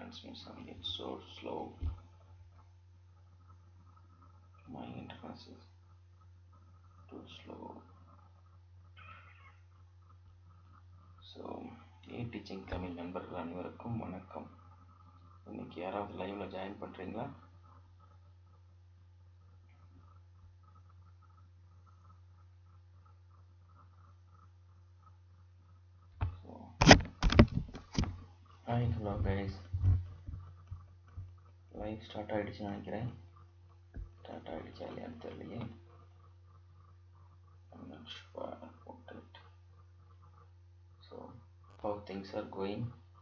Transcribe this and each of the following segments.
transmission is so slow my interface is too slow so a teaching Tamil நண்பர்கள் அனைவருக்கும் வணக்கம் இன்னைக்கு யாராவது லைவ்ல ஜாயின் பண்ணுறீங்களா so hi hello guys live start ஆகிடுச்சுன்னு நினைக்கிறேன் ஸ்டார்ட் ஆகிடுச்சா இல்லையான்னு தெரியலையே I'm not sure about it. So, how things are going?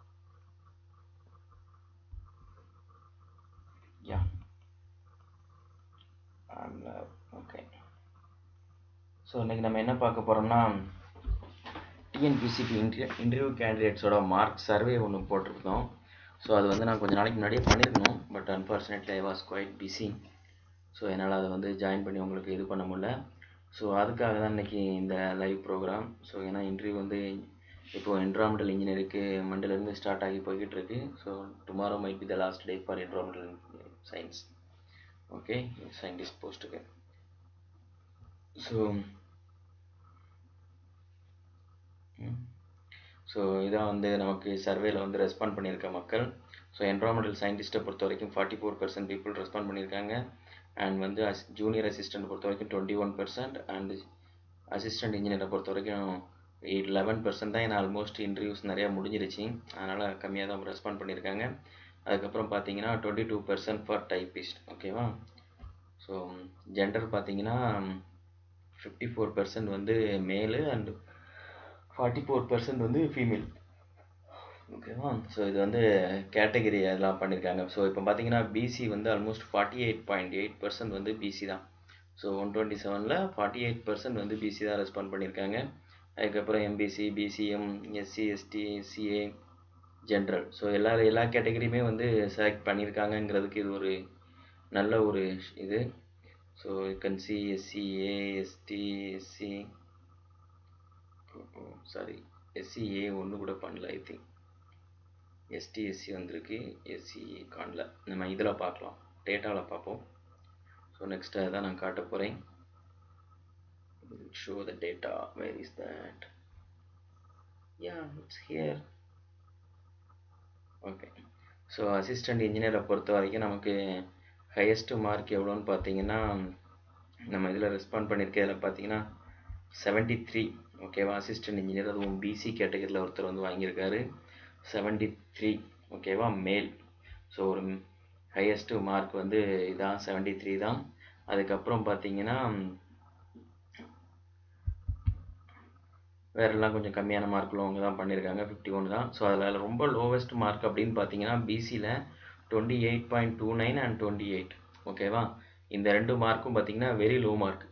Yeah. I'm uh, okay. So இன்றைக்கி நம்ம என்ன பார்க்க போகிறோம்னா டிஎன்பிசிபி இன்டர்வியூ இன்டர்வியூ கேண்டிடேட்ஸோட மார்க் சர்வே ஒன்று போட்டிருந்தோம் ஸோ அது வந்து நான் கொஞ்சம் நாளைக்கு முன்னாடியே பண்ணியிருக்கணும் but unfortunately I was quite busy so என்னால் அதை வந்து ஜாயின் பண்ணி உங்களுக்கு இது பண்ண முடியல ஸோ அதுக்காக தான் இன்றைக்கி இந்த லைவ் ப்ரோக்ராம் ஸோ ஏன்னா இன்டர்வியூ வந்து இப்போது என்ட்ராமெண்டல் இன்ஜினியருக்கு மண்டலேருந்து ஸ்டார்ட் ஆகி போய்கிட்டு இருக்கு so tomorrow might be the last day for environmental science okay scientist போஸ்ட்டுக்கு ஸோ ஸோ இதான் வந்து நமக்கு சர்வேல வந்து ரெஸ்பாண்ட் பண்ணியிருக்க மக்கள் ஸோ என்வரான்மெண்டல் சயின்டிஸ்ட்டை பொறுத்த வரைக்கும் forty four percent people respond பண்ணியிருக்காங்க அண்ட் வந்து அஸ் ஜூனியர் அசிஸ்டண்ட் பொறுத்த வரைக்கும் twenty one percent and assistant இன்ஜினியரை பொறுத்த வரைக்கும் எயிட் லெவன் பர்சன்ட் தான் ஏன்னா ஆல்மோஸ்ட் இன்டர்வியூஸ் நிறையா முடிஞ்சிருச்சு அதனால் கம்மியாக தான் ரெஸ்பாண்ட் பண்ணியிருக்காங்க அதுக்கப்புறம் பார்த்தீங்கன்னா twenty two percent for typist ஓகேவா ஸோ ஜெண்டர் பார்த்தீங்கன்னா ஃபிஃப்டி ஃபோர் பர்சன்ட் வந்து male and forty four percent வந்து ஃபீமேல் ஓகேவா ஸோ இது வந்து கேட்டகரி அதெல்லாம் பண்ணியிருக்காங்க ஸோ இப்போ பார்த்தீங்கன்னா பிசி வந்து almost forty eight point eight percent வந்து பிசி தான் ஸோ ஒன் டுவெண்ட்டி செவனில் ஃபார்ட்டி எயிட் பர்சன்ட் வந்து பிசி தான் ரெஸ்பாண்ட் பண்ணியிருக்காங்க அதுக்கப்புறம் MBC BCM SC ST CA general so எல்லா எல்லா கேட்டகரியுமே வந்து செலக்ட் பண்ணியிருக்காங்கங்கிறதுக்கு இது ஒரு நல்ல ஒரு இது ஸோ கன் சி SC A ST SC sorry SCA ஒன்று கூட பண்ணல ஐ திங்க் எஸ்டி எஸ்சி வந்திருக்கு எஸ்சிஏ காணல நம்ம இதில் பார்க்கலாம் டேட்டாவில் பார்ப்போம் ஸோ நெக்ஸ்ட் அதான் நான் காட்ட போகிறேன் show the data where is that yeah it's here okay so assistant இன்ஜினியரை பொறுத்த வரைக்கும் நமக்கு ஹையஸ்ட் மார்க் எவ்வளோன்னு பார்த்தீங்கன்னா நம்ம இதில் ரெஸ்பாண்ட் பண்ணியிருக்கிறதுல பார்த்தீங்கன்னா செவன்ட்டி த்ரீ ஓகேவா அசிஸ்டன்ட் இன்ஜினியர் அதுவும் பிசி கேட்டகரியில் ஒருத்தர் வந்து வாங்கியிருக்காரு செவன்ட்டி த்ரீ ஓகேவா மேல் ஸோ ஒரு ஹையஸ்ட்டு மார்க் வந்து இதான் செவன்ட்டி த்ரீ தான் அதுக்கப்புறம் பார்த்தீங்கன்னா வேறெல்லாம் கொஞ்சம் கம்மியான மார்க் உள்ளவங்க தான் பண்ணியிருக்காங்க ஃபிஃப்டி ஒன் தான் ஸோ அதில் ரொம்ப லோவஸ்ட் மார்க் அப்படின்னு பார்த்தீங்கன்னா பிசியில் twenty eight point two nine and twenty eight ஓகேவா இந்த ரெண்டு மார்க்கும் பார்த்தீங்கன்னா very low mark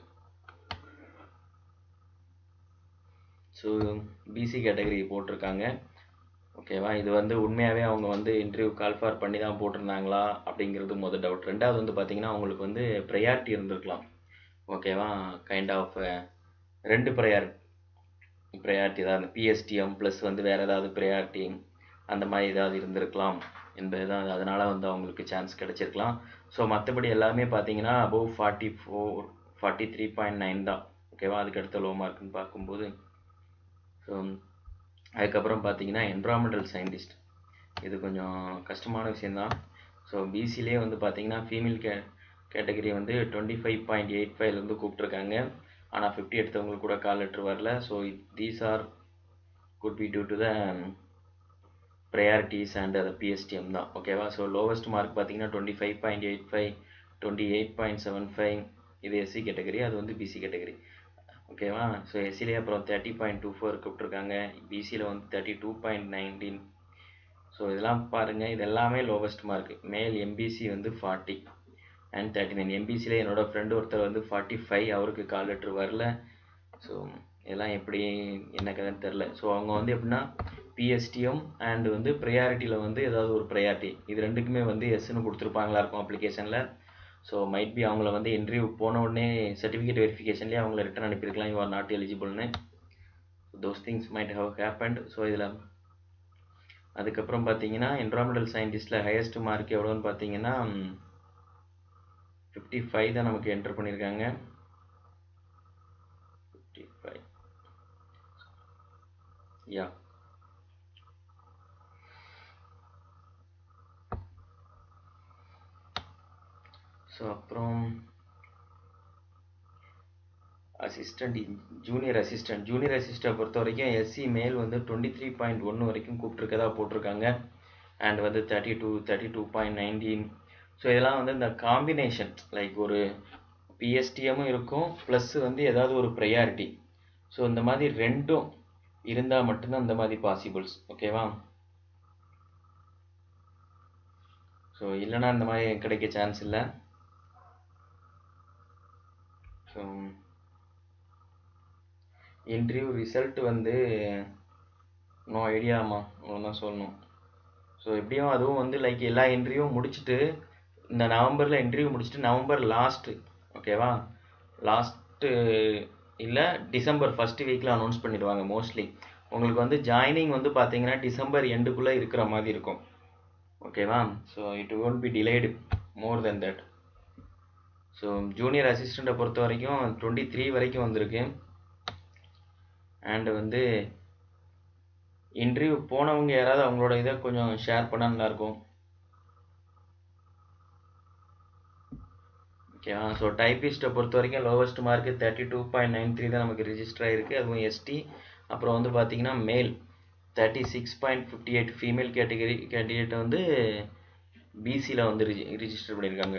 so BC category போட்டிருக்காங்க ஓகேவா இது வந்து உண்மையாகவே அவங்க வந்து இன்டர்வியூ கால் ஃபார் பண்ணி தான் போட்டிருந்தாங்களா அப்படிங்கிறது முதல் டவுட் ரெண்டாவது வந்து பார்த்தீங்கன்னா அவங்களுக்கு வந்து ப்ரையாரிட்டி இருந்திருக்கலாம் ஓகேவா கைண்ட் ஆஃப் ரெண்டு ப்ரையார் ப்ரையாரிட்டி தான் அந்த பிஎஸ்டிஎம் ப்ளஸ் வந்து வேறு ஏதாவது ப்ரையாரிட்டி அந்த மாதிரி ஏதாவது இருந்திருக்கலாம் என்பது தான் அதனால் வந்து அவங்களுக்கு சான்ஸ் கிடச்சிருக்கலாம் ஸோ மற்றபடி எல்லாமே பார்த்தீங்கன்னா above forty four forty three point nine தான் ஓகேவா அதுக்கடுத்த லோ மார்க்குன்னு பார்க்கும்போது ஸோ அதுக்கப்புறம் பார்த்தீங்கன்னா என்வரான்மெண்டல் சயின்டிஸ்ட் இது கொஞ்சம் கஷ்டமான விஷயந்தான் ஸோ பிசிலே வந்து பார்த்தீங்கன்னா ஃபீமேல் கே கேட்டகரி வந்து டுவெண்ட்டி ஃபைவ் பாயிண்ட் எயிட் ஃபைவ்லேருந்து கூப்பிட்ருக்காங்க ஆனால் ஃபிஃப்டி எடுத்தவங்களுக்கு கூட கால் லெட்ரு வரல so these are could be due to the priorities and அது பிஎஸ்டிஎம் தான் ஓகேவா ஸோ லோவஸ்ட் மார்க் பார்த்தீங்கன்னா twenty five point eight five twenty eight point seven five இது எஸ்சி கேட்டகரி அது வந்து பிசி கேட்டகரி ஓகேவா ஸோ எஸ்சிலே அப்புறம் தேர்ட்டி பாயிண்ட் டூ ஃபோர் கூப்பிட்ருக்காங்க பிசியில் வந்து thirty two point nineteen so இதெல்லாம் பாருங்கள் இது எல்லாமே லோவஸ்ட் மார்க் மேல் எம்பிசி வந்து ஃபார்ட்டி அண்ட் தேர்ட்டி நைன் எம்பிசியில் என்னோடய ஃப்ரெண்டு ஒருத்தர் வந்து ஃபார்ட்டி ஃபைவ் அவருக்கு கால் லெட்ரு வரல ஸோ இதெல்லாம் எப்படி என்ன கதைன்னு தெரில ஸோ அவங்க வந்து எப்படின்னா பிஎஸ்டிஎம் அண்ட் வந்து ப்ரையாரிட்டியில் வந்து ஏதாவது ஒரு ப்ரையாரிட்டி இது ரெண்டுக்குமே வந்து எஸ்ன்னு கொடுத்துருப்பாங்களா இருக்கும் அப்ளிகேஷனில் ஸோ மைட் பி அவங்கள வந்து இன்டர்வியூ போன உடனே சர்டிஃபிகேட் வெரிஃபிகேஷன்லேயே அவங்கள ரிட்டன் அனுப்பியிருக்கலாம் யூ ஆர் நாட் எலிஜிபிள்னு those things might have happened so இதில் அதுக்கப்புறம் பார்த்தீங்கன்னா என்வரான்மெண்டல் சயின்டிஸ்டில் ஹையஸ்ட் மார்க் எவ்வளோன்னு பார்த்தீங்கன்னா ஃபிஃப்டி ஃபைவ் தான் நமக்கு என்டர் பண்ணியிருக்காங்க ஃபிஃப்டி ஃபைவ் யா ஸோ அப்புறம் அசிஸ்டண்ட் ஜூனியர் அசிஸ்டண்ட் ஜூனியர் அசிஸ்டண்ட்டை பொறுத்த வரைக்கும் எஸ்சி மேல் வந்து டுவெண்ட்டி த்ரீ பாயிண்ட் ஒன்று வரைக்கும் கூப்பிட்ருக்கதா போட்டிருக்காங்க அண்ட் வந்து thirty two thirty two point nineteen so இதெல்லாம் வந்து இந்த காம்பினேஷன் லைக் ஒரு பிஎஸ்டிஎம்மும் இருக்கும் ப்ளஸ் வந்து ஏதாவது ஒரு ப்ரையாரிட்டி ஸோ இந்த மாதிரி ரெண்டும் இருந்தால் மட்டும்தான் இந்த மாதிரி பாசிபிள்ஸ் ஓகேவா ஸோ இல்லைன்னா இந்த மாதிரி கிடைக்க சான்ஸ் இல்லை ஸோ இன்டர்வியூ ரிசல்ட் வந்து நோ ஐடியாமா அவ்வளோதான் சொல்லணும் ஸோ எப்படியும் அதுவும் வந்து லைக் எல்லா இன்டர்வியூவும் முடிச்சுட்டு இந்த நவம்பரில் இன்டர்வியூ முடிச்சுட்டு நவம்பர் லாஸ்ட்டு ஓகேவா லாஸ்ட்டு இல்லை டிசம்பர் ஃபஸ்ட்டு வீக்கில் அனௌன்ஸ் பண்ணிடுவாங்க மோஸ்ட்லி உங்களுக்கு வந்து ஜாயினிங் வந்து பார்த்தீங்கன்னா டிசம்பர் எண்டுக்குள்ளே இருக்கிற மாதிரி இருக்கும் ஓகேவா so it won't be delayed more than that so junior அசிஸ்டண்ட்டை பொறுத்த வரைக்கும் டுவெண்ட்டி த்ரீ வரைக்கும் வந்திருக்கு அண்டு வந்து இன்டர்வியூ போனவங்க யாராவது அவங்களோட இதை கொஞ்சம் ஷேர் பண்ணால் நல்லாயிருக்கும் ஓகேவா ஸோ டைப்பிஸ்ட்டை பொறுத்த வரைக்கும் lowest mark thirty two point nine three தான் நமக்கு ரிஜிஸ்டர் ஆகிருக்கு அதுவும் எஸ்டி அப்புறம் வந்து பார்த்தீங்கன்னா male thirty six point fifty eight female category candidate வந்து பிசியில் வந்து ரிஜி ரிஜிஸ்டர் பண்ணியிருக்காங்க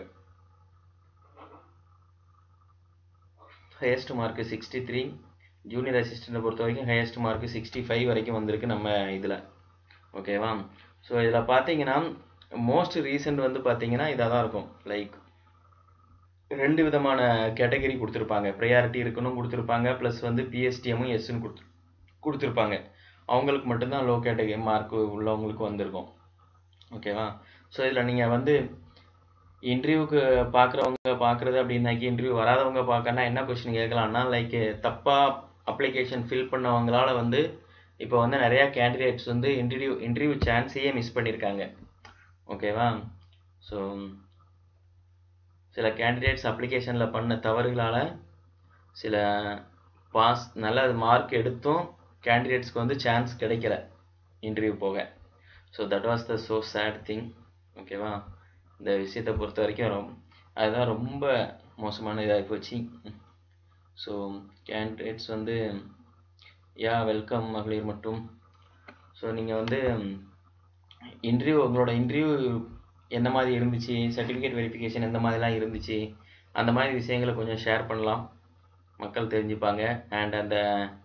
highest mark sixty three junior அசிஸ்டண்ட்டை பொறுத்த வரைக்கும் ஹையஸ்ட் மார்க்கு சிக்ஸ்டி ஃபைவ் வரைக்கும் வந்திருக்கு நம்ம இதில் ஓகேவா ஸோ இதில் பார்த்தீங்கன்னா மோஸ்ட் ரீசன்ட் வந்து பார்த்தீங்கன்னா இதாக தான் இருக்கும் லைக் ரெண்டு விதமான கேட்டகரி கொடுத்துருப்பாங்க ப்ரையாரிட்டி இருக்குன்னு கொடுத்துருப்பாங்க ப்ளஸ் வந்து பிஎஸ்டிஎம்மும் எஸ்ன்னு கொடுத்து கொடுத்துருப்பாங்க அவங்களுக்கு மட்டும்தான் லோ கேட்டகரி மார்க் உள்ளவங்களுக்கு வந்திருக்கும் ஓகேவா ஸோ இதில் நீங்கள் வந்து இன்டர்வியூக்கு பார்க்குறவங்க பார்க்குறது அப்படின்னாக்கி இன்டர்வியூ வராதவங்க பார்க்கறனா என்ன கொஸ்டின் கேட்கலாம்னா லைக் தப்பாக அப்ளிகேஷன் ஃபில் பண்ணவங்களால வந்து இப்போ வந்து நிறையா கேண்டிடேட்ஸ் வந்து இன்டர்வியூ இன்டர்வியூ சான்ஸையே மிஸ் பண்ணியிருக்காங்க ஓகேவா ஸோ சில கேண்டிடேட்ஸ் அப்ளிகேஷனில் பண்ண தவறுகளால் சில பாஸ் நல்ல மார்க் எடுத்தும் கேண்டிடேட்ஸ்க்கு வந்து சான்ஸ் கிடைக்கல இன்டர்வியூ போக so that was the so sad thing ஓகேவா இந்த விஷயத்தை பொறுத்த வரைக்கும் ரொம்ப அதுதான் ரொம்ப மோசமான இதாகி போச்சு ஸோ கேண்டிடேட்ஸ் வந்து யா வெல்கம் மகளிர் மட்டும் ஸோ நீங்கள் வந்து இன்டர்வியூ உங்களோட இன்டர்வியூ எந்த மாதிரி இருந்துச்சு சர்டிஃபிகேட் வெரிஃபிகேஷன் எந்த மாதிரிலாம் இருந்துச்சு அந்த மாதிரி விஷயங்களை கொஞ்சம் ஷேர் பண்ணலாம் மக்கள் தெரிஞ்சுப்பாங்க அண்ட் அந்த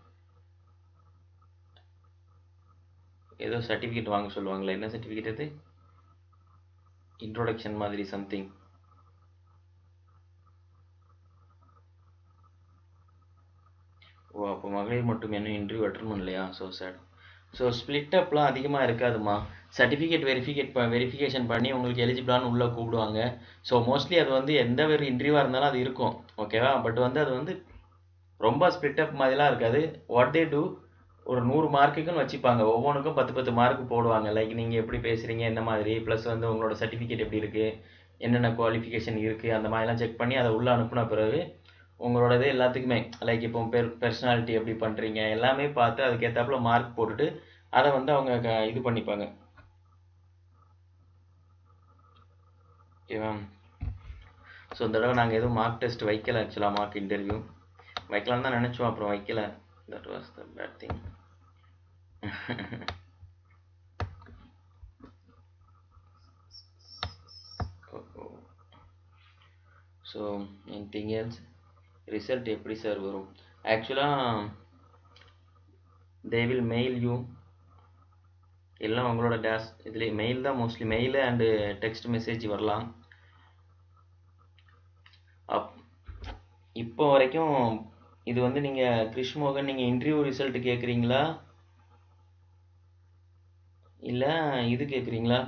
ஏதோ சர்டிஃபிகேட் வாங்க சொல்லுவாங்களே என்ன சர்டிஃபிகேட் அது இன்ட்ரோடக்ஷன் மாதிரி சம்திங் ஓ அப்போ மகளிர் மட்டும் என்ன இன்டர்வியூ அட்டன் பண்ணலையா ஸோ சேட் ஸோ ஸ்பிளிட் அப்லாம் அதிகமாக இருக்காதுமா சர்டிஃபிகேட் வெரிஃபிகேட் வெரிஃபிகேஷன் பண்ணி உங்களுக்கு எலிஜிபிளானு உள்ளே கூப்பிடுவாங்க ஸோ மோஸ்ட்லி அது வந்து எந்த ஒரு இன்டர்வியூவாக இருந்தாலும் அது இருக்கும் ஓகேவா பட் வந்து அது வந்து ரொம்ப ஸ்பிளிட் அப் மாதிரிலாம் இருக்காது வாட் தே டூ ஒரு நூறு மார்க்குக்குன்னு வச்சுப்பாங்க ஒவ்வொன்றுக்கும் பத்து பத்து மார்க் போடுவாங்க லைக் நீங்கள் எப்படி பேசுகிறீங்க என்ன மாதிரி ப்ளஸ் வந்து உங்களோட சர்டிஃபிகேட் எப்படி இருக்குது என்னென்ன குவாலிஃபிகேஷன் இருக்குது அந்த மாதிரிலாம் செக் பண்ணி அதை உள்ளே அனுப்புன பிறகு உங்களோடது எல்லாத்துக்குமே லைக் இப்போ பெர் பர்சனாலிட்டி எப்படி பண்ணுறீங்க எல்லாமே பார்த்து அதுக்கேற்றாப்புல மார்க் போட்டுட்டு அதை வந்து அவங்க க- இது பண்ணிப்பாங்க ஓகேவா ஸோ இந்த தடவை நாங்கள் எதுவும் மார்க் டெஸ்ட் வைக்கல ஆக்சுவலாக மார்க் இன்டர்வியூ வைக்கலாம்னு தான் நினச்சோம் அப்புறம் வைக்கல that was the bad thing so anything else result எப்படி சார் வரும் ஆக்சுவலாக தே வில் மெயில் யூ எல்லாம் உங்களோட டேஷ் இதுலேயே மெயில் தான் mostly mail and text message வரலாம் அப் இப்போ வரைக்கும் இது வந்து நீங்கள் கிருஷ்மோகன் நீங்கள் இன்டர்வியூ ரிசல்ட் கேட்குறீங்களா இல்லை இது கேட்குறீங்களா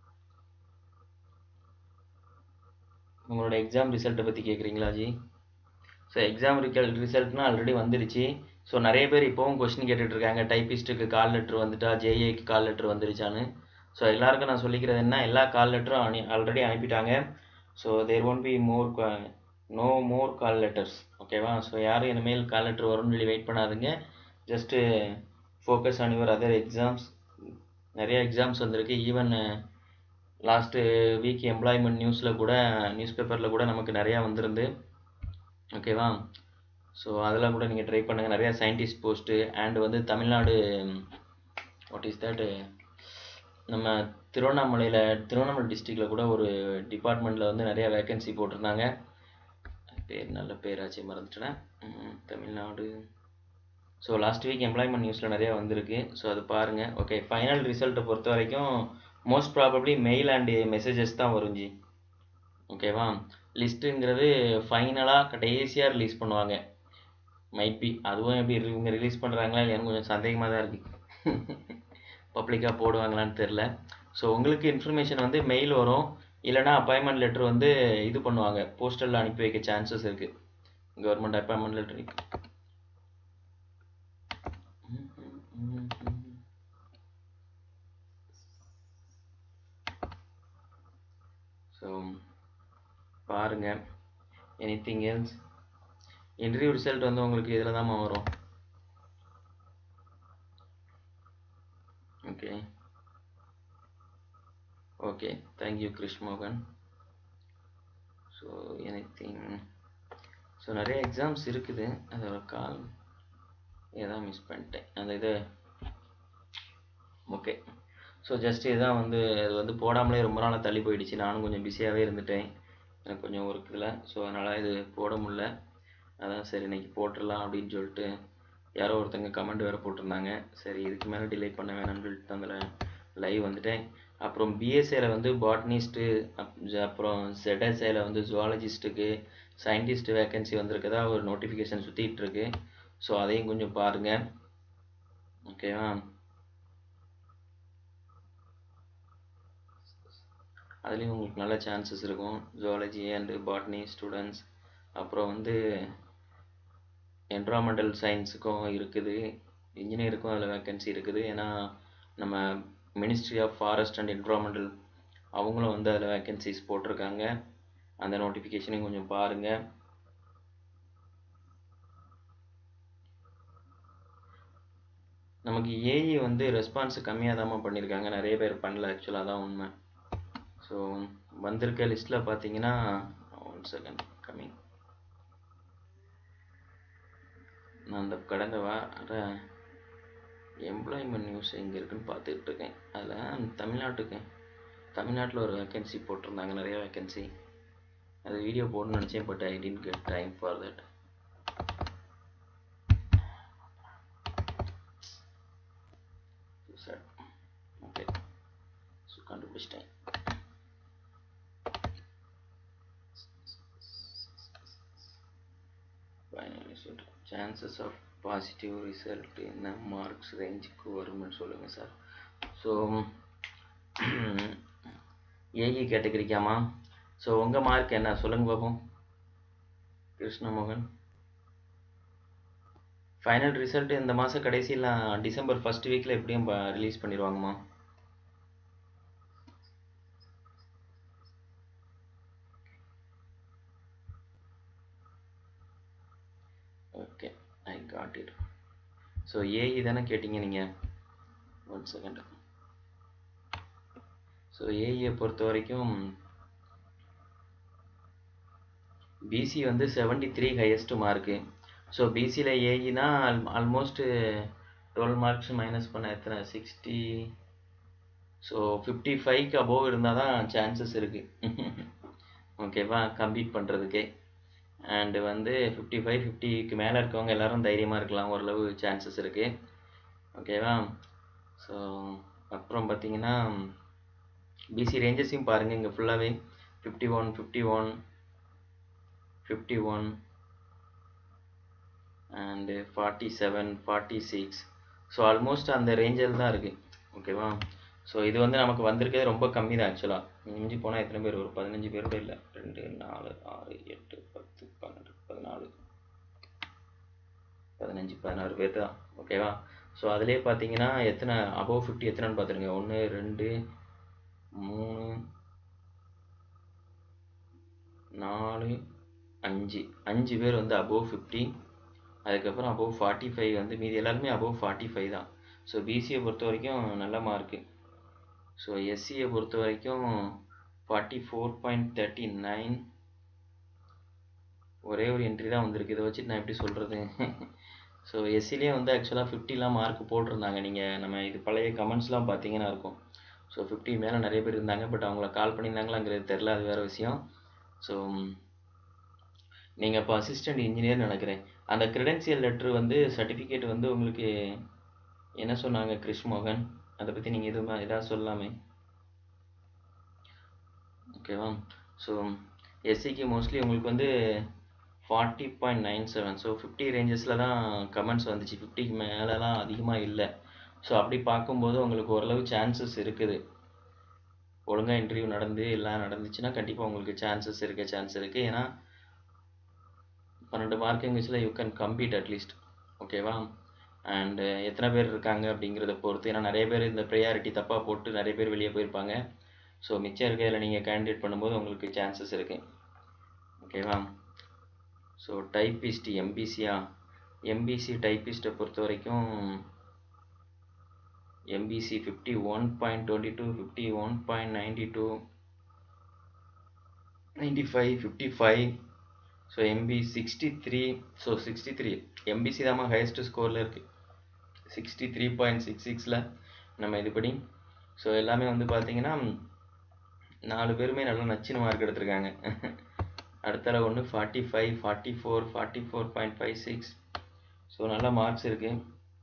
உங்களோட எக்ஸாம் ரிசல்ட்டை பற்றி கேட்குறீங்களா ஜி ஸோ எக்ஸாம் ரிசல்ட் ரிசல்ட்னா ஆல்ரெடி வந்துடுச்சு ஸோ நிறைய பேர் இப்போவும் கொஸ்டின் கேட்டுட்டு இருக்காங்க டைப்பிஸ்ட்டுக்கு கால் லெட்டர் வந்துட்டா ஜேஏக்கு கால் லெட்டர் வந்துருச்சான்னு ஸோ எல்லாருக்கும் நான் சொல்லிக்கிறது என்ன எல்லா கால் லெட்டரும் அனு ஆல்ரெடி அனுப்பிட்டாங்க so there won't be more no more call letters ஓகேவா ஸோ யாரும் இனிமேல் கால் லெட்டர் வரும்னு சொல்லி வெயிட் பண்ணாதுங்க just focus on your other exams நிறைய எக்ஸாம்ஸ் வந்திருக்கு ஈவன் லாஸ்ட்டு வீக் எம்ப்ளாய்மெண்ட் நியூஸில் கூட நியூஸ் பேப்பரில் கூட நமக்கு நிறையா வந்திருந்து ஓகேவா ஸோ அதெல்லாம் கூட நீங்கள் ட்ரை பண்ணுங்கள் நிறையா சயின்டிஸ்ட் போஸ்ட்டு அண்ட் வந்து தமிழ்நாடு வாட் இஸ் தட் நம்ம திருவண்ணாமலையில் திருவண்ணாமலை டிஸ்ட்ரிக்டில் கூட ஒரு டிபார்ட்மெண்ட்டில் வந்து நிறையா வேக்கன்சி போட்டிருந்தாங்க பேர் நல்ல பேராச்சு மறந்துட்டேன் ம், Tamil Nadu so last week employment நியூஸில் நிறையா வந்திருக்கு ஸோ அது பாருங்கள் ஓகே ஃபைனல் ரிசல்ட்டை பொறுத்த வரைக்கும் most probably mail and messages தான் வரும் ஜி ஓகேவா லிஸ்ட்டுங்கிறது ஃபைனலாக கடைசியாக ரிலீஸ் பண்ணுவாங்க மைட் பி அதுவும் எப்படி இவங்க ரிலீஸ் பண்ணுறாங்களா இல்லையான்னு கொஞ்சம் சந்தேகமாக தான் இருக்குது பப்ளிக்காக போடுவாங்களான்னு தெரில ஸோ உங்களுக்கு இன்ஃபர்மேஷன் வந்து மெயில் வரும் இல்லைனா அப்பாயின்மெண்ட் லெட்டர் வந்து இது பண்ணுவாங்க போஸ்டலில் அனுப்பி வைக்க சான்சஸ் இருக்குது கவர்மெண்ட் அப்பாயின்மெண்ட் லெட்டர் ஸோ பாருங்கள் anything else interview result வந்து உங்களுக்கு இதில் தான்மா வரும் ஓகே ஓகே தேங்க்யூ கிருஷ் மோகன் ஸோ எனி திங் ஸோ நிறைய எக்ஸாம்ஸ் இருக்குது அதோட கால் ஏதாவது மிஸ் பண்ணிட்டேன் அந்த இது ஓகே ஸோ ஜஸ்ட் இதான் வந்து அது வந்து போடாமலே ரொம்ப நாளாக தள்ளி போயிடுச்சு நானும் கொஞ்சம் பிஸியாகவே இருந்துட்டேன் எனக்கு கொஞ்சம் ஒர்க் இல்லை ஸோ அதனால் இது போட முடியல அதான் சரி இன்னைக்கு போட்டுடலாம் அப்படின்னு சொல்லிட்டு யாரோ ஒருத்தங்க கமெண்ட் வேறு போட்டிருந்தாங்க சரி இதுக்கு மேலே டிலே பண்ண வேணாம்னு சொல்லிட்டு அதில் லைவ் வந்துட்டேன் அப்புறம் பிஎஸ்ஏல வந்து பாட்னிஸ்ட்டு அப்புறம் ZSA-ல வந்து ஜுவாலஜிஸ்ட்டுக்கு சயின்டிஸ்ட் வேக்கன்சி வந்திருக்கதா ஒரு நோட்டிஃபிகேஷன் சுற்றிட்டு இருக்கு ஸோ அதையும் கொஞ்சம் பாருங்கள் ஓகேவா அதுலேயும் உங்களுக்கு நல்ல சான்சஸ் இருக்கும் ஜுவாலஜி அண்டு பாட்னி ஸ்டூடெண்ட்ஸ் அப்புறம் வந்து என்வரான்மெண்டல் சயின்ஸுக்கும் இருக்குது இன்ஜினியருக்கும் அதில் வேக்கன்சி இருக்குது ஏன்னா நம்ம ministry of forest and environmental அவங்களும் வந்து அதில் வேக்கன்சிஸ் போட்டிருக்காங்க அந்த நோட்டிஃபிகேஷனையும் கொஞ்சம் பாருங்கள் நமக்கு ஏஇ வந்து ரெஸ்பான்ஸ் கம்மியாக தான் பண்ணியிருக்காங்க நிறைய பேர் பண்ணல ஆக்சுவலாக தான் உண்மை ஸோ வந்திருக்க லிஸ்ட்டில் பார்த்தீங்கன்னா ஒன் செகண்ட் கம்மிங் நான் அந்த கடந்த வார எம்ப்ளாய்மெண்ட் நியூஸ் எங்கே இருக்குன்னு பார்த்துக்கிட்டு இருக்கேன் அதில் தமிழ்நாட்டுக்கு தமிழ்நாட்டில் ஒரு வேக்கன்சி போட்டிருந்தாங்க நிறைய வேக்கன்சி அது வீடியோ போடணும்னு நினச்சேன் but I didn't get time for that okay so கண்டுபிடிச்சிட்டேன் final result chances of positive result என்ன மார்க்ஸ் ரேஞ்சுக்கு வரும்னு சொல்லுங்கள் சார் ஸோ ஏஇ கேட்டகரிக்காமா ஸோ உங்கள் மார்க் என்ன சொல்லுங்க பார்ப்போம் கிருஷ்ணமோகன் ஃபைனல் ரிசல்ட் இந்த மாதம் கடைசியில் டிசம்பர் ஃபர்ஸ்ட் வீக்கில் எப்படியும் ரிலீஸ் பண்ணிடுவாங்கம்மா okay I got it so AE தானே கேட்டிங்க நீங்கள் ஒன் செகண்ட் ஸோ ஏஇயை பொறுத்த வரைக்கும் பிசி வந்து seventy three highest mark so பிசியில் ஏஇனா all almost twelve marks minus பண்ண எத்தனை சிக்ஸ்டி ஸோ ஃபிஃப்டி ஃபைவ்க்கு அபோவ் இருந்தால் தான் சான்சஸ் இருக்குது ஓகேவா கம்ப்ளீட் பண்ணுறதுக்கே அண்டு வந்து ஃபிஃப்டி ஃபைவ் ஃபிஃப்டிக்கு மேலே இருக்கவங்க எல்லோரும் தைரியமாக இருக்கலாம் ஓரளவு சான்சஸ் இருக்குது ஓகேவா ஸோ அப்புறம் பார்த்தீங்கன்னா பிசி ரேஞ்சஸையும் பாருங்கள் இங்கே ஃபுல்லாகவே fifty one fifty one fifty one and forty seven forty six so almost அந்த ரேஞ்சில் தான் இருக்குது ஓகேவா ஸோ இது வந்து நமக்கு வந்திருக்கிறது ரொம்ப கம்மி தான் ஆக்சுவலாக மிஞ்சி போனால் எத்தனை பேர் ஒரு பதினஞ்சு பேர் கூட இல்லை ரெண்டு நாலு ஆறு எட்டு பத்து பன்னெண்டு பதினாலு பதினஞ்சு பதினாறு பேர் தான் ஓகேவா ஸோ அதுலேயே பார்த்தீங்கன்னா எத்தனை அபவ் ஃபிஃப்டி எத்தனைன்னு பார்த்துருங்க ஒன்று ரெண்டு மூணு நாலு அஞ்சு அஞ்சு பேர் வந்து அபவ் ஃபிஃப்டி அதுக்கப்புறம் அபவ் ஃபார்ட்டி ஃபைவ் வந்து மீதி எல்லாருமே அபவ் ஃபார்ட்டி ஃபைவ் தான் ஸோ பிசியை பொறுத்த வரைக்கும் நல்ல மார்க்கு ஸோ எஸ்சியை பொறுத்த வரைக்கும் forty four point thirty nine ஒரே ஒரு என்ட்ரி தான் வந்திருக்கு இதை வச்சுட்டு நான் எப்படி சொல்கிறது ஸோ எஸ்சிலே வந்து ஆக்சுவலாக ஃபிஃப்டிலாம் மார்க் போட்டிருந்தாங்க நீங்கள் நம்ம இது பழைய கமெண்ட்ஸ்லாம் பார்த்தீங்கன்னா இருக்கும் ஸோ ஃபிஃப்டி மேலே நிறைய பேர் இருந்தாங்க பட் அவங்கள கால் பண்ணியிருந்தாங்களாங்கிறது தெரில அது வேறு விஷயம் ஸோ நீங்கள் இப்போ அசிஸ்டண்ட் இன்ஜினியர் நினைக்கிறேன் அந்த க்ரெடென்சியல் லெட்ரு வந்து சர்டிஃபிகேட் வந்து உங்களுக்கு என்ன சொன்னாங்க கிருஷ்மோகன் அதை பற்றி நீங்கள் எதுவும் எதாவது சொல்லலாமே ஓகேவா ஸோ எஸ்சிக்கு மோஸ்ட்லி உங்களுக்கு வந்து forty point nine seven so fifty ரேஞ்சஸில் தான் கமெண்ட்ஸ் வந்துச்சு ஃபிஃப்டிக்கு மேலெலாம் அதிகமாக இல்லை ஸோ அப்படி பார்க்கும்போது உங்களுக்கு ஓரளவு சான்சஸ் இருக்குது ஒழுங்காக இன்டர்வியூ நடந்து எல்லாம் நடந்துச்சுன்னா கண்டிப்பாக உங்களுக்கு சான்சஸ் இருக்க சான்ஸ் இருக்குது ஏன்னா பன்னெண்டு மார்க் இங்கிலீஷில் யூ கேன் கம்பீட் அட்லீஸ்ட் ஓகேவா அண்டு எத்தனை பேர் இருக்காங்க அப்படிங்கிறத பொறுத்து ஏன்னா நிறைய பேர் இந்த ப்ரையாரிட்டி தப்பாக போட்டு நிறைய பேர் வெளியே போயிருப்பாங்க ஸோ மிச்சம் இருக்கையில் நீங்கள் கேண்டிடேட் பண்ணும்போது உங்களுக்கு சான்சஸ் இருக்குது ஓகேவா ஸோ டைப்பிஸ்ட் எம்பிசியா எம்பிசி டைப்பிஸ்ட்டை பொறுத்த வரைக்கும் MBC fifty one point twenty two fifty one point ninety two ninety five fifty five so MB sixty three so sixty three MBC தான் ஹையஸ்ட் ஸ்கோரில் இருக்குது சிக்ஸ்டி த்ரீ பாயிண்ட் சிக்ஸ் சிக்ஸில் நம்ம இதுபடி so எல்லாமே வந்து பார்த்தீங்கன்னா நாலு பேருமே நல்லா நச்சுன்னு மார்க் எடுத்திருக்காங்க அடுத்தால ஒன்று forty five forty four forty four point five six so நல்ல மார்க்ஸ் இருக்குது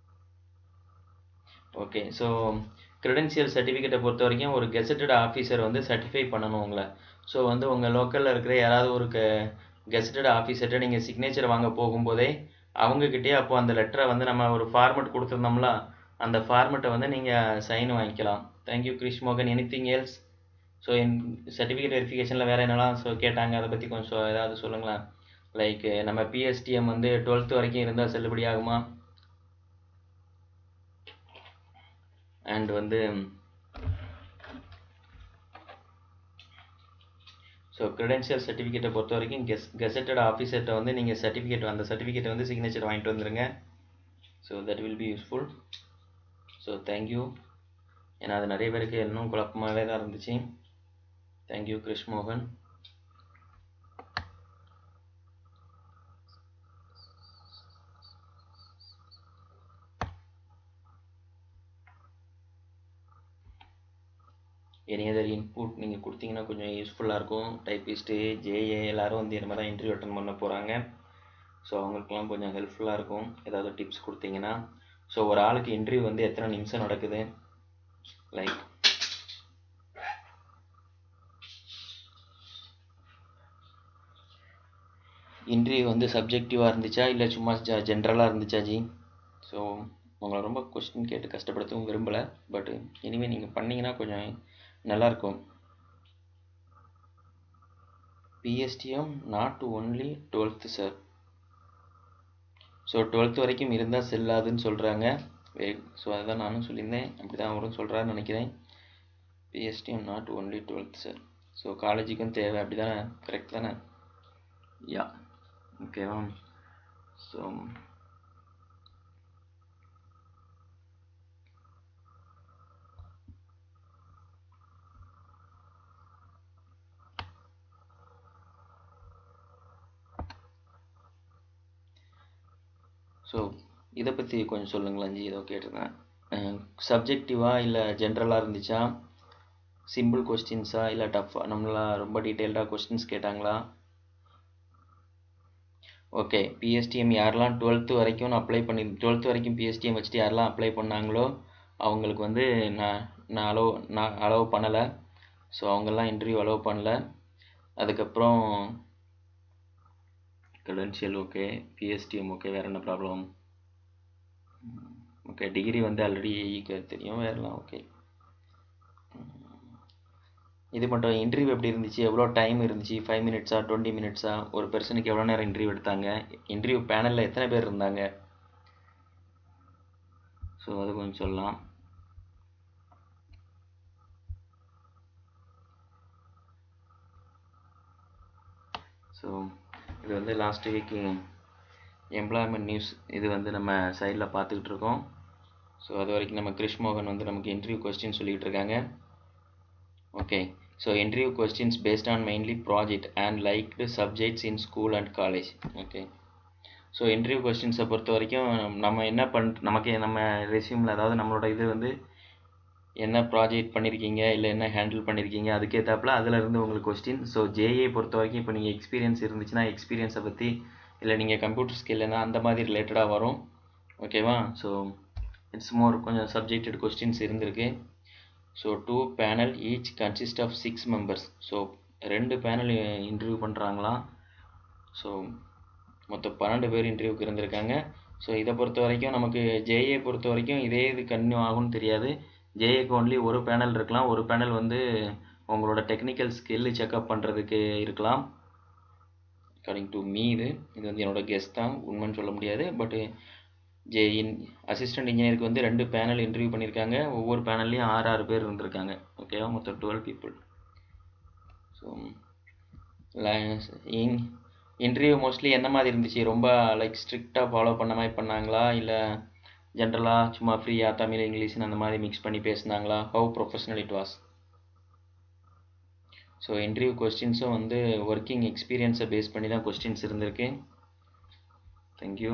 ஓகே ஸோ க்ரெடென்ஷியல் சர்டிஃபிகேட்டை பொறுத்த வரைக்கும் ஒரு கெசட்டட் ஆஃபீஸர் வந்து சர்டிஃபை பண்ணணும் உங்களை ஸோ வந்து உங்கள் லோக்கலில் இருக்கிற யாராவது ஒரு க கெசட்டட் ஆஃபீஸர்கிட்ட நீங்கள் சிக்னேச்சர் வாங்க போகும்போதே அவங்கக்கிட்டே அப்போ அந்த லெட்டரை வந்து நம்ம ஒரு ஃபார்மெட் கொடுத்துருந்தோம்ல அந்த ஃபார்மெட்டை வந்து நீங்கள் சைன் வாங்கிக்கலாம் தேங்க்யூ கிரிஷ் மோகன் எனி திங் எல்ஸ் ஸோ என் சர்டிஃபிகேட் வெரிஃபிகேஷனில் வேறு என்னெல்லாம் ஸோ கேட்டாங்க அதை பற்றி கொஞ்சம் சொ- ஏதாவது சொல்லுங்களேன் லைக் நம்ம பிஎஸ்டிஎம் வந்து டுவெல்த்து வரைக்கும் இருந்தால் செல்லுபடி ஆகுமா அண்ட் வந்து ஸோ க்ரெடென்ஷியல் சர்டிஃபிகேட்டை பொறுத்த வரைக்கும் கெஸ் கெசட்டட் ஆஃபீஸர்கிட்ட வந்து நீங்கள் சர்டிஃபிகேட் அந்த சர்டிஃபிகேட்டை வந்து சிக்னேச்சர் வாங்கிட்டு வந்துருங்க so that will be useful so thank you ஏன்னா அது நிறைய பேருக்கு இன்னும் குழப்பமாகவே தான் இருந்துச்சு தேங்க்யூ கிருஷ் மோகன் எனி அதர் இன்புட் நீங்கள் கொடுத்தீங்கன்னா கொஞ்சம் யூஸ்ஃபுல்லாக இருக்கும் டைப்பிஸ்ட்டு ஜேஏ எல்லாரும் வந்து இந்த மாதிரி தான் இன்டர்வியூ அட்டன் பண்ண போகிறாங்க ஸோ அவங்களுக்குலாம் கொஞ்சம் ஹெல்ப்ஃபுல்லாக இருக்கும் ஏதாவது டிப்ஸ் கொடுத்தீங்கன்னா ஸோ ஒரு ஆளுக்கு இன்டர்வியூ வந்து எத்தனை நிமிஷம் நடக்குது லைக் இன்டர்வியூ வந்து சப்ஜெக்டிவாக இருந்துச்சா இல்லை சும்மா ஜ ஜென்ரலாக இருந்துச்சா ஜி ஸோ உங்களை ரொம்ப கொஸ்டின் கேட்டு கஷ்டப்படுத்தவும் விரும்பலை பட் இனிமேல் நீங்கள் பண்ணீங்கன்னா கொஞ்சம் நல்லாயிருக்கும் PSTM not only twelfth sir so twelfth வரைக்கும் இருந்தால் செல்லாதுன்னு சொல்கிறாங்க ஸோ அதுதான் நானும் சொல்லியிருந்தேன் அப்படி தான் அவரும் சொல்கிறாருன்னு நினைக்கிறேன் PSTM not only twelfth sir so காலேஜுக்கும் தேவை அப்படி தானே கரெக்ட் தானே யா ஓகேவா ஸோ ஸோ இதை பற்றி கொஞ்சம் சொல்லுங்களேன் ஜி ஏதோ கேட்டிருந்தேன் சப்ஜெக்டிவாக இல்லை ஜென்ரலாக இருந்துச்சா சிம்பிள் கொஸ்டின்ஸா இல்லை டஃப்பாக நம்மளா ரொம்ப டீட்டெயில்டாக கொஸ்டின்ஸ் கேட்டாங்களா ஓகே பிஎஸ்டிஎம் யாரெல்லாம் டுவெல்த்து வரைக்கும் அப்ளை பண்ணி டுவெல்த்து வரைக்கும் பிஎஸ்டிஎம் வச்சுட்டு யாரெல்லாம் அப்ளை பண்ணாங்களோ அவங்களுக்கு வந்து நான் நான் அலோவ் நான் அலோவ் பண்ணலை ஸோ அவங்கெல்லாம் இன்டர்வியூ அலோவ் பண்ணல அதுக்கப்புறம் க்ரெடென்ஷியல் ஓகே பிஎஸ்டிஎம் ஓகே வேறு என்ன ப்ராப்ளம் ஓகே டிகிரி வந்து ஆல்ரெடி ஏஇக்கு தெரியும் வேறெல்லாம் ஓகே இது மட்டும் இன்டர்வியூ எப்படி இருந்துச்சு எவ்வளோ டைம் இருந்துச்சு ஃபைவ் மினிட்ஸா டுவெண்ட்டி மினிட்ஸா ஒரு பர்சனுக்கு எவ்வளோ நேரம் இன்டர்வியூ எடுத்தாங்க இன்டர்வியூ பேனலில் எத்தனை பேர் இருந்தாங்க ஸோ அது கொஞ்சம் சொல்லலாம் ஸோ இது வந்து லாஸ்ட் வீக்கு எம்ப்ளாய்மெண்ட் நியூஸ் இது வந்து நம்ம சைடில் பார்த்துக்கிட்டு இருக்கோம் ஸோ அது வரைக்கும் நம்ம கிருஷ் மோகன் வந்து நமக்கு இன்டர்வியூ கொஸ்டின் சொல்லிகிட்டு இருக்காங்க okay so interview questions based on mainly project and liked subjects in school and college okay so interview கொஸ்டின்ஸை பொறுத்த வரைக்கும் நம்ம என்ன பண் நமக்கு நம்ம ரெசியூமில் அதாவது நம்மளோட இது வந்து என்ன ப்ராஜெக்ட் பண்ணியிருக்கீங்க இல்லை என்ன ஹேண்டில் பண்ணியிருக்கீங்க அதுக்கேற்றாப்புல அதில் இருந்து உங்களுக்கு கொஸ்டின் ஸோ ஜேஏ பொறுத்த வரைக்கும் இப்போ நீங்கள் எக்ஸ்பீரியன்ஸ் இருந்துச்சுன்னா எக்ஸ்பீரியன்ஸை பற்றி இல்லை நீங்கள் கம்ப்யூட்டர் ஸ்கில்னா அந்த மாதிரி ரிலேட்டடாக வரும் ஓகேவா ஸோ இட்ஸ் மோர் கொஞ்சம் சப்ஜெக்டட் கொஸ்டின்ஸ் இருந்திருக்கு so two panel each consist of six members so ரெண்டு பேனல் இன்டர்வியூ பண்ணுறாங்களாம் ஸோ மொத்தம் பன்னெண்டு பேர் இன்டர்வியூக்கு இருந்திருக்காங்க ஸோ இதை பொறுத்த வரைக்கும் நமக்கு ஜேஏ பொறுத்த வரைக்கும் இதே இது கன்டினியூ ஆகும்னு தெரியாது ஜேஏக்கு ஒன்லி ஒரு பேனல் இருக்கலாம் ஒரு பேனல் வந்து உங்களோட டெக்னிக்கல் ஸ்கில் செக்அப் பண்ணுறதுக்கு இருக்கலாம் அக்கார்டிங் டு மீ இது இது வந்து என்னோட கெஸ்ட் தான் உண்மைன்னு சொல்ல முடியாது பட்டு ஜே இன் அசிஸ்டன்ட் இன்ஜினியருக்கு வந்து ரெண்டு பேனல் இன்டர்வியூ பண்ணியிருக்காங்க ஒவ்வொரு பேனல்லையும் ஆறு ஆறு பேர் இருந்திருக்காங்க ஓகேவா மொத்தம் twelve people so in interview mostly எந்த மாதிரி இருந்துச்சு ரொம்ப லைக் ஸ்ட்ரிக்டாக ஃபாலோ பண்ண மாதிரி பண்ணாங்களா இல்லை ஜென்ரலாக சும்மா ஃப்ரீயாக தமிழ் இங்கிலீஷ்னு அந்த மாதிரி மிக்ஸ் பண்ணி பேசுனாங்களா how professional it was so interview கொஸ்டின்ஸும் வந்து ஒர்க்கிங் எக்ஸ்பீரியன்ஸை பேஸ் பண்ணி தான் கொஸ்டின்ஸ் இருந்திருக்கு தேங்க்யூ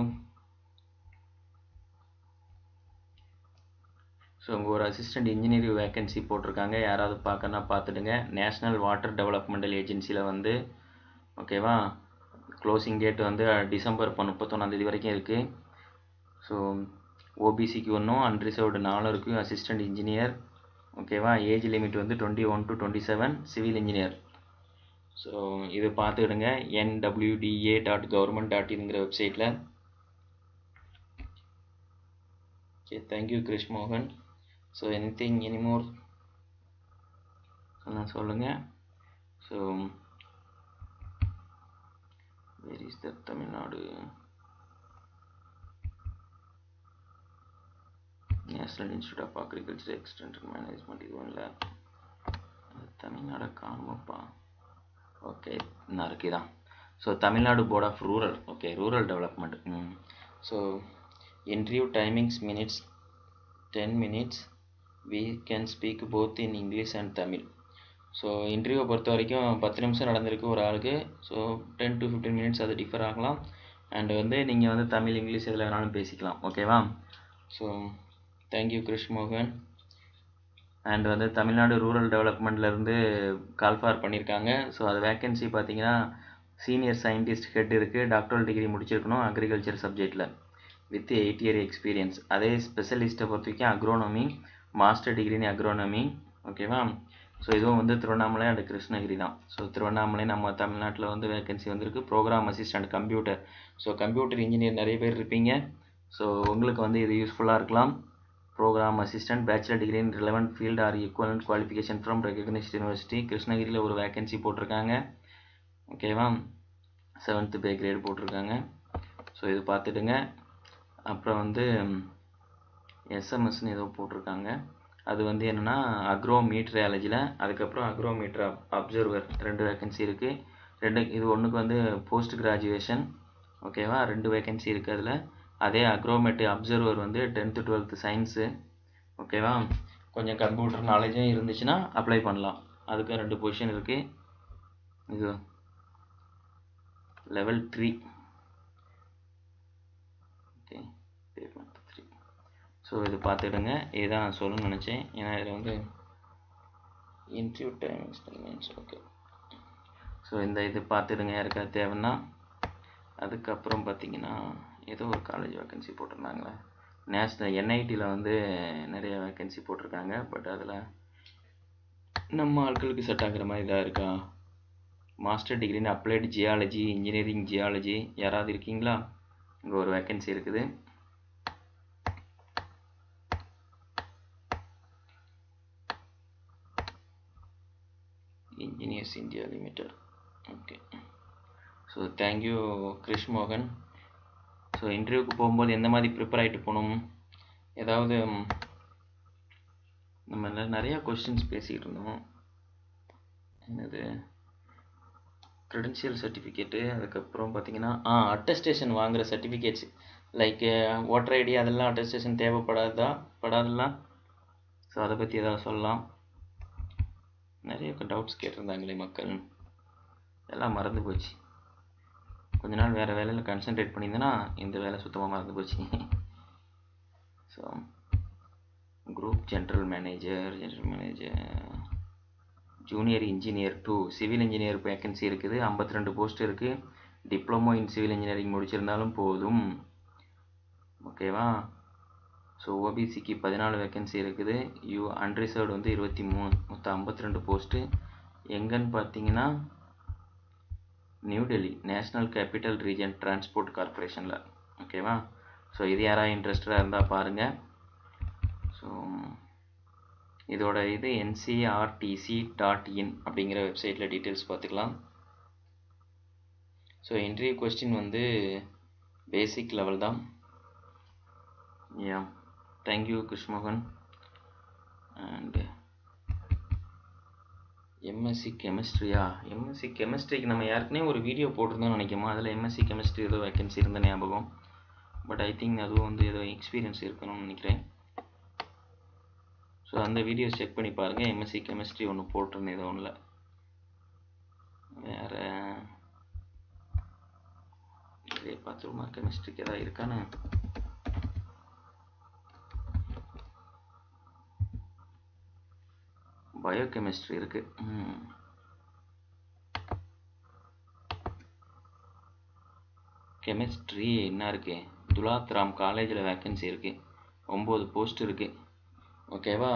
ஸோ உங்க ஒரு அசிஸ்டன்ட் இன்ஜினியரிங் வேகன்சி போட்டிருக்காங்க யாராவது பார்க்கணுன்னா பார்த்துடுங்க நேஷ்னல் வாட்டர் டெவலப்மெண்டல் ஏஜென்சியில் வந்து ஓகேவா க்ளோசிங் டேட் வந்து டிசம்பர் இப்போ முப்பத்தொன்னாந்தேதி வரைக்கும் இருக்குது ஸோ ஓபிசிக்கு ஒன்றும் அன்ரிசர்வ்டு நாலும் இருக்குது அசிஸ்டன்ட் இன்ஜினியர் ஓகேவா ஏஜ் லிமிட் வந்து twenty one to twenty seven civil engineer so இது பார்த்துக்கிடுங்க என்டபிள்யூடிஏ டாட் கவர்மெண்ட் டாட் இதுங்கிற வெப்சைட்டில் ஓகே தேங்க்யூ கிருஷ் மோகன் ஸோ எனி திங் எனிமோர் சொல்லுங்கள் so where is the Tamil Nadu national institute of agriculture extension management இது இல்லை தமிழ்நாடு காணுமப்பா ஓகே நான் இருக்குதான் so Tamil Nadu board of rural okay rural development hmm so interview timings minutes ten minutes we can speak both in English and Tamil so இன்டர்வியூவை பொறுத்த வரைக்கும் பத்து நிமிஷம் நடந்திருக்கு ஒரு ஆளுக்கு so ten to fifteen minutes அது டிஃபர் ஆகலாம் அண்ட் வந்து நீங்கள் வந்து தமிழ் இங்கிலீஷ் எதில் வேணாலும் பேசிக்கலாம் ஓகேவா ஸோ தேங்க்யூ கிருஷ் மோகன் அண்ட் வந்து தமிழ்நாடு ரூரல் டெவலப்மெண்ட்லேருந்து கால்ஃபார் பண்ணியிருக்காங்க ஸோ அது வேக்கன்சி பார்த்தீங்கன்னா சீனியர் சயின்டிஸ்ட் ஹெட் இருக்குது டாக்டரல் டிகிரி முடிச்சிருக்கணும் அக்ரிகல்ச்சர் சப்ஜெக்டில் வித் எயிட் இயர் எக்ஸ்பீரியன்ஸ் அதே ஸ்பெஷலிஸ்ட்டை பொறுத்த வரைக்கும் அக்ரோனமி மாஸ்டர் டிகிரினி அக்ரோனமி ஓகேவா ஸோ இதுவும் வந்து திருவண்ணாமலை அண்ட் கிருஷ்ணகிரி தான் ஸோ திருவண்ணாமலை நம்ம தமிழ்நாட்டில் வந்து வேகன்சி வந்திருக்கு program assistant computer so computer engineer நிறைய பேர் இருப்பீங்க ஸோ உங்களுக்கு வந்து இது யூஸ்ஃபுல்லாக இருக்கலாம் program assistant bachelor degree in relevant field or equivalent qualification from recognised university கிருஷ்ணகிரியில் ஒரு வேகன்சி போட்டிருக்காங்க ஓகேவா செவன்த்து பே கிரேட் போட்டிருக்காங்க ஸோ இது பார்த்துடுங்க அப்புறம் வந்து எஸ்எம்எஸ்னு ஏதோ போட்டிருக்காங்க அது வந்து என்னென்னா அக்ரோ மீட்ரியாலஜியில் அதுக்கப்புறம் அக்ரோ மீட்ரு அப்சர்வர் ரெண்டு வேகன்சி இருக்குது ரெண்டு இது ஒன்றுக்கு வந்து போஸ்ட் கிராஜுவேஷன் ஓகேவா ரெண்டு வேகன்சி இருக்குது அதில் அதே அக்ரோமெட் அப்சர்வர் வந்து டென்த்து டுவெல்த்து சயின்ஸு ஓகேவா கொஞ்சம் கம்ப்யூட்டர் நாலேஜும் இருந்துச்சுன்னா அப்ளை பண்ணலாம் அதுக்கு ரெண்டு பொசிஷன் இருக்குது இது level three okay payment three so இது பார்த்துடுங்க இதுதான் நான் சொல்லணும்னு நினச்சேன் ஏன்னா இதில் வந்து interview timings means okay so இந்த இது பார்த்துடுங்க யாருக்காவது தேவைன்னா அதுக்கப்புறம் பார்த்தீங்கன்னா ஏதோ ஒரு காலேஜ் வேக்கன்சி போட்டிருந்தாங்களே நேஷ்னல் என்ஐடியில் வந்து நிறைய வேக்கன்சி போட்டிருக்காங்க பட் அதில் நம்ம ஆட்களுக்கு செட் ஆகுற மாதிரி இதாக இருக்கா மாஸ்டர் டிகிரின்னு அப்ளைடு ஜியாலஜி இன்ஜினியரிங் ஜியாலஜி யாராவது இருக்கீங்களா இங்கே ஒரு வேக்கன்சி இருக்குது engineers India limited okay so thank you Krish மோகன் ஸோ இன்டர்வியூக்கு போகும்போது எந்த மாதிரி ப்ரிப்பேர் ஆகிட்டு போகணும் ஏதாவது ம், நம்ம நெ- நிறையா கொஸ்டின்ஸ் பேசிகிட்டு இருந்தோம் என்னது க்ரெடென்ஷியல் சர்டிஃபிகேட்டு அதுக்கப்புறம் பார்த்தீங்கன்னா ஆ அட்டஸ்டேஷன் வாங்குகிற சர்டிஃபிகேட்ஸ் லைக் ஓட்டர் ஐடி அதெல்லாம் அட்டஸ்டேஷன் தேவைப்படாதா படாதெல்லாம் ஸோ அதை பற்றி ஏதாவது சொல்லலாம் நிறைய டவுட்ஸ் கேட்டிருந்தாங்களே மக்கள் எல்லாம் மறந்து போச்சு கொஞ்ச நாள் வேறு வேலையில் கான்சென்ட்ரேட் பண்ணியிருந்தேன்னா இந்த வேலை சுத்தமாக மறந்து போச்சு so group general manager general manager junior engineer two civil engineer vacancy இருக்குது ஐம்பத்தி ரெண்டு போஸ்ட் இருக்குது டிப்ளமோ இன் சிவில் இன்ஜினியரிங் முடிச்சிருந்தாலும் போதும் ஓகேவா ஸோ ஓபிசிக்கு பதினாலு வேக்கன்சி இருக்குது யூ அன்ரிசர்வ்டு வந்து இருபத்தி மூணு மொத்தம் ஐம்பத்தி ரெண்டு போஸ்ட்டு எங்கன்னு பார்த்தீங்கன்னா new Delhi national capital region transport கார்ப்பரேஷனில் ஓகேவா ஸோ இது யாராவது இன்ட்ரெஸ்டடாக இருந்தால் பாருங்கள் ஸோ இதோட இது என்சிஆர்டிசி டாட் இன் அப்படிங்கிற வெப்சைட்டில் டீட்டெயில்ஸ் பார்த்துக்கலாம் ஸோ இன்டர்வியூ கொஸ்டின் வந்து பேசிக் லெவல் தான் yeah thank you Krishmohan and MSc கெமிஸ்ட்ரியா எம்எஸ்சி கெமிஸ்ட்ரிக்கு நம்ம ஏற்கனவே ஒரு வீடியோ போட்டிருந்தோம்னு நினைக்கிறோம் அதில் எம்எஸ்சி கெமிஸ்ட்ரி ஏதோ வேக்கன்சி இருந்த ஞாபகம் பட் ஐ திங்க் அதுவும் வந்து ஏதோ எக்ஸ்பீரியன்ஸ் இருக்கணும்னு நினைக்கிறேன் ஸோ அந்த வீடியோஸ் செக் பண்ணி பாருங்கள் எம்எஸ்சி கெமிஸ்ட்ரி ஒன்று போட்டிருந்தேன் ஏதோ ஒன்றில் வேறு இதே பார்த்துருமா கெமிஸ்ட்ரிக்கு ஏதாவது இருக்கான்னு பயோகெமிஸ்ட்ரி இருக்கு ம். கெமிஸ்ட்ரி என்ன இருக்கு துலாத்ராம் காலேஜில் வேக்கன்சி இருக்கு ஒம்பது போஸ்ட் இருக்கு ஓகேவா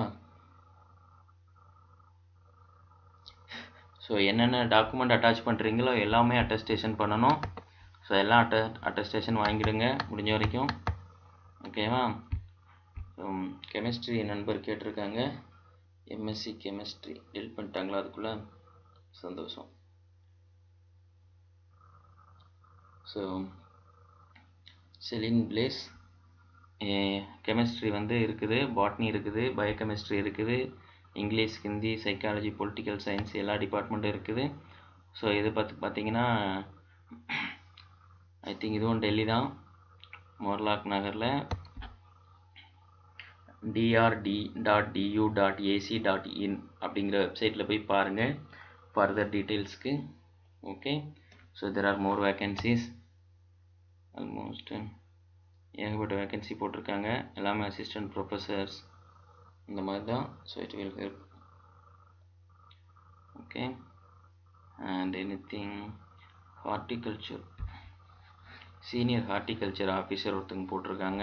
ஸோ என்னென்ன டாக்குமெண்ட் அட்டாச் பண்ணுறீங்களோ எல்லாமே அட்டஸ்டேஷன் பண்ணணும் ஸோ எல்லாம் அட்ட அட்டஸ்டேஷன் வாங்கிடுங்க முடிஞ்ச வரைக்கும் ஓகேவா கெமிஸ்ட்ரி நண்பர் கேட்டிருக்காங்க எம்எஸ்சி கெமிஸ்ட்ரி டெல் பண்ணிட்டாங்களா அதுக்குள்ளே சந்தோஷம் ஸோ செலின் பிளேஸ் கெமிஸ்ட்ரி வந்து இருக்குது பாட்னி இருக்குது பயோகெமிஸ்ட்ரி இருக்குது English Hindi psychology political science எல்லா டிபார்ட்மெண்ட்டும் இருக்குது ஸோ இது பார்த்து பார்த்தீங்கன்னா ஐ திங்க் இதுவும் டெல்லி தான் மோர்லாக் நகரில் DRT dot DU dot AC dot in அப்படிங்கிற வெப்சைட்டில் போய் பாருங்கள் ஃபர்தர் டீட்டெயில்ஸ்க்கு okay so there are more vacancies almost ஏகப்பட்ட வேக்கன்சி போட்டிருக்காங்க எல்லாமே அசிஸ்டன்ட் ப்ரொஃபஸர்ஸ் இந்த மாதிரி தான் so it will help okay and anything horticulture senior horticulture officer ஒருத்தங்க போட்டிருக்காங்க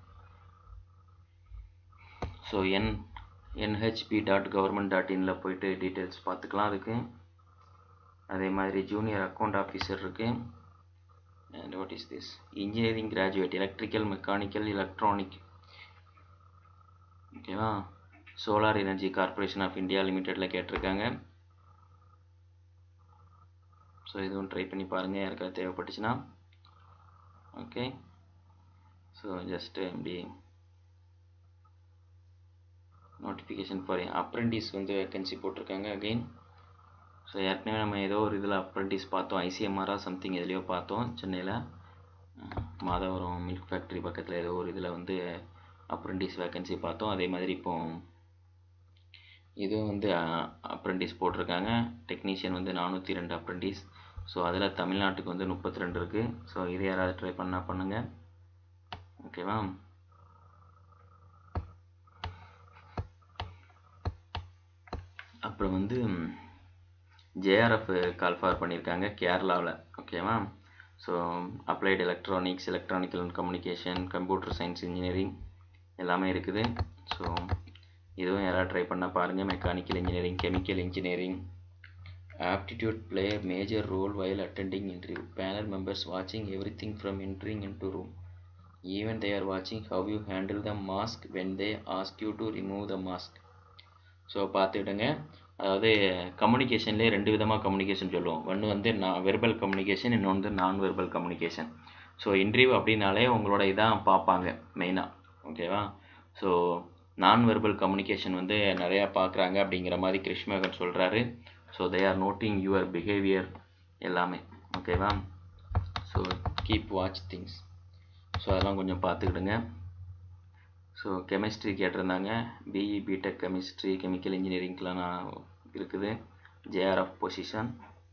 so N NHB dot government dot இனில் போயிட்டு டீட்டெயில்ஸ் பார்த்துக்கலாம் அதுக்கு அதே மாதிரி ஜூனியர் அக்கௌண்ட் ஆஃபீஸர் இருக்குது and what is this engineering graduate electrical mechanical electronic ஓகேவா solar energy corporation of India லிமிட்டெடில் கேட்டிருக்காங்க ஸோ இதுவும் ட்ரை பண்ணி பாருங்கள் யாருக்காவது தேவைப்பட்டுச்சுன்னா ஓகே ஸோ ஜஸ்ட்டு இப்படி நோட்டிஃபிகேஷன் ஃபார் அப்ரெண்டிஸ் வந்து வேக்கன்சி போட்டிருக்காங்க அகெயின் ஸோ ஏற்கனவே நம்ம ஏதோ ஒரு இதில் அப்ரெண்டிஸ் பார்த்தோம் ஐசிஎம்ஆரா சம்திங் எதுலேயோ பார்த்தோம் சென்னையில் மாதவரம் மில்க் ஃபேக்ட்ரி பக்கத்தில் ஏதோ ஒரு இதில் வந்து அப்ரெண்டிஸ் வேக்கன்சி பார்த்தோம் அதே மாதிரி இப்போ இதுவும் வந்து அப்ரெண்டிஸ் போட்டிருக்காங்க டெக்னீஷியன் வந்து நானூற்றி ரெண்டு அப்ரெண்டிஸ் ஸோ அதில் தமிழ்நாட்டுக்கு வந்து முப்பத்தி ரெண்டு இருக்குது ஸோ இது யாராவது ட்ரை பண்ணால் பண்ணுங்கள் ஓகேவா அப்புறம் வந்து ஜேஆர்எஃப் கால் ஃபார் பண்ணியிருக்காங்க கேரளாவில் ஓகேவா so applied electronics electronical and communication computer science engineering எல்லாமே இருக்குது ஸோ இதுவும் யாராவது ட்ரை பண்ணால் பாருங்கள் mechanical engineering chemical engineering aptitude play major role while attending interview panel members watching everything from entering into room even they are watching how you handle the mask when they ask you to remove the mask so பார்த்துக்கிடுங்க அதாவது கம்யூனிகேஷன்லேயே ரெண்டு விதமாக communication சொல்லுவோம் ஒன்று வந்து நான் verbal communication இன்னொன்று வந்து நான் வெர்பல் கம்யூனிகேஷன் ஸோ இன்டர்வியூ அப்படின்னாலே உங்களோட இதான் பார்ப்பாங்க மெயினாக ஓகேவா ஸோ நான் வெர்பல் கம்யூனிகேஷன் வந்து நிறையா பார்க்குறாங்க அப்படிங்கிற மாதிரி கிருஷ்மகன் சொல்கிறாரு so they are noting your behaviour எல்லாமே ஓகேவா so keep watch things so அதெல்லாம் கொஞ்சம் பார்த்துக்கிடுங்க ஸோ கெமிஸ்ட்ரி கேட்டிருந்தாங்க பிஇ பிடெக் கெமிஸ்ட்ரி கெமிக்கல் இன்ஜினியரிங்க்கெலாம் நான் இருக்குது ஜேஆர்எஃப் பொசிஷன்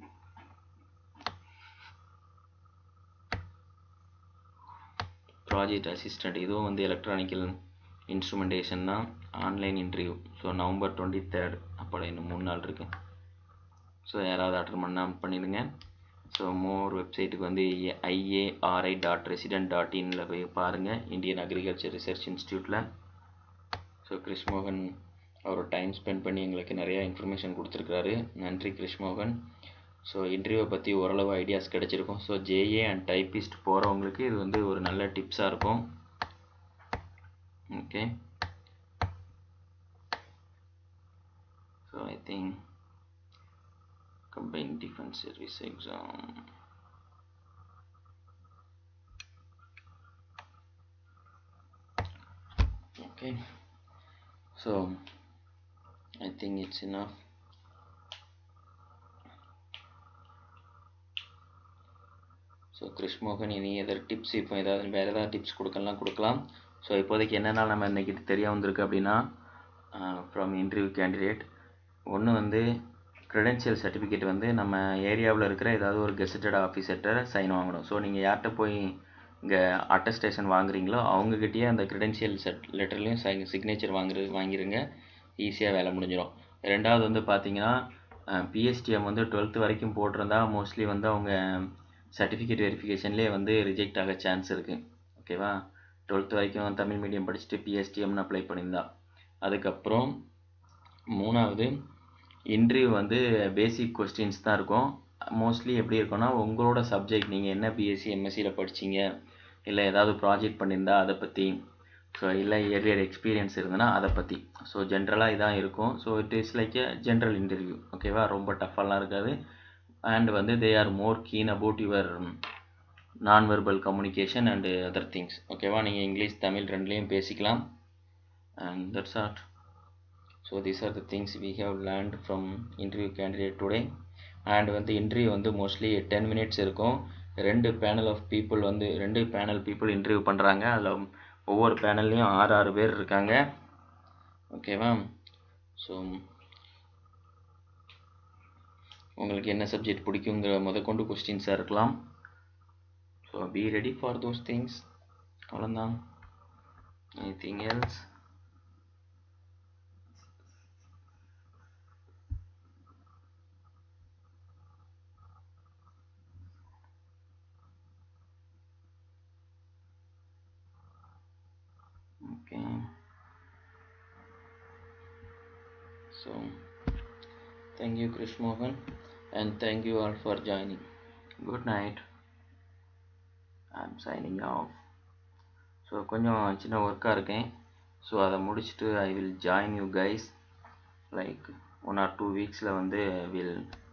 ப்ராஜெக்ட் அசிஸ்டண்ட் இதுவும் வந்து எலக்ட்ரானிக்கல் இன்ஸ்ட்ருமெண்டேஷன் தான் online interview so November twenty third அப்போ இன்னும் மூணு நாள் இருக்கு ஸோ யாராவது அட்டன் பண்ணால் பண்ணிடுங்க ஸோ மோர் வெப்சைட்டுக்கு வந்து ஐஏஆர்ஐ டாட் ரெசிடென்ட் டாட் இனில் போய் பாருங்கள் இந்தியன் அக்ரிகல்ச்சர் ரிசர்ச் இன்ஸ்டியூட்டில் ஸோ கிருஷ்மோகன் அவர் டைம் ஸ்பெண்ட் பண்ணி எங்களுக்கு நிறையா இன்ஃபர்மேஷன் கொடுத்துருக்காரு நன்றி கிருஷ்மோகன் ஸோ இன்டர்வியூவை பற்றி ஓரளவு ஐடியாஸ் கிடச்சிருக்கும் ஸோ ஜேஏ அண்ட் டைப்பிஸ்ட் போகிறவங்களுக்கு இது வந்து ஒரு நல்ல டிப்ஸாக இருக்கும் okay so I think combined defense service exam okay so i think it's enough so Krishmohan இனி எதாவது டிப்ஸ் இப்போ ஏதாவது வேறு ஏதாவது டிப்ஸ் கொடுக்கலாம் கொடுக்கலாம் ஸோ இப்போதைக்கு என்னென்ன நம்ம இன்றைக்கி தெரிய வந்திருக்கு அப்படின்னா ஃப்ரம் இன்டர்வியூ கேண்டிடேட் ஒன்று வந்து க்ரெடென்ஷியல் சர்டிஃபிகேட் வந்து நம்ம ஏரியாவில் இருக்கிற ஏதாவது ஒரு கெசட்டட் ஆஃபீஸர்கிட்ட சைன் வாங்கணும் ஸோ நீங்கள் யார்கிட்ட போய் இங்கே அட்டஸ்டேஷன் வாங்குறீங்களோ அவங்கக்கிட்டேயே அந்த க்ரெடென்ஷியல் செட் லெட்டர்லேயும் சை சிக்னேச்சர் வாங்குறது வாங்கிருங்க ஈஸியாக வேலை முடிஞ்சிடும் ரெண்டாவது வந்து பார்த்தீங்கன்னா பிஎஸ்டிஎம் வந்து டுவெல்த்து வரைக்கும் போட்டிருந்தா மோஸ்ட்லி வந்து அவங்க சர்டிஃபிகேட் வெரிஃபிகேஷன்லேயே வந்து ரிஜெக்ட் ஆக சான்ஸ் இருக்குது ஓகேவா டுவெல்த்து வரைக்கும் தமிழ் மீடியம் படிச்சுட்டு பிஎஸ்டிஎம்னு அப்ளை பண்ணியிருந்தா அதுக்கப்புறம் மூணாவது இன்டர்வியூ வந்து பேசிக் கொஸ்டின்ஸ் தான் இருக்கும் மோஸ்ட்லி எப்படி இருக்கும்னா உங்களோட சப்ஜெக்ட் நீங்கள் என்ன பிஎஸ்சி எம்எஸ்சியில் படிச்சீங்க இல்லை ஏதாவது ப்ராஜெக்ட் பண்ணியிருந்தா அதை பற்றி ஸோ இல்லை ஏர்லியர் எக்ஸ்பீரியன்ஸ் இருந்ததுன்னா அதை பற்றி ஸோ ஜென்ரலாக இதான் இருக்கும் so it is like a general interview ஓகேவா ரொம்ப டஃப்பாலாம் இருக்காது அண்ட் வந்து they are more keen about your non verbal communication and other things ஓகேவா நீங்கள் இங்கிலீஷ் தமிழ் ரெண்டுலேயும் பேசிக்கலாம் and that's all so these are the things we have learned from interview candidate today and வந்து இன்டர்வியூ வந்து mostly ten minutes இருக்கும் ரெண்டு panel of people வந்து ரெண்டு பேனல் பீப்புள் இன்டர்வியூ பண்ணுறாங்க அதில் ஒவ்வொரு பேனல்லையும் ஆறு ஆறு பேர் இருக்காங்க ஓகேவா ஸோ உங்களுக்கு என்ன சப்ஜெக்ட் பிடிக்குங்கிற முதற்கொண்டு கொஸ்டின்ஸாக இருக்கலாம் so be ready for those things அவ்வளோதான் anything else okay so thank you krish mohan and thank you all for joining good night i'm signing off so கொஞ்சம் சின்ன ஒர்க்காக இருக்கேன் ஸோ அதை முடிச்சுட்டு I will join you guys like one or two வீக்ஸில் வந்து will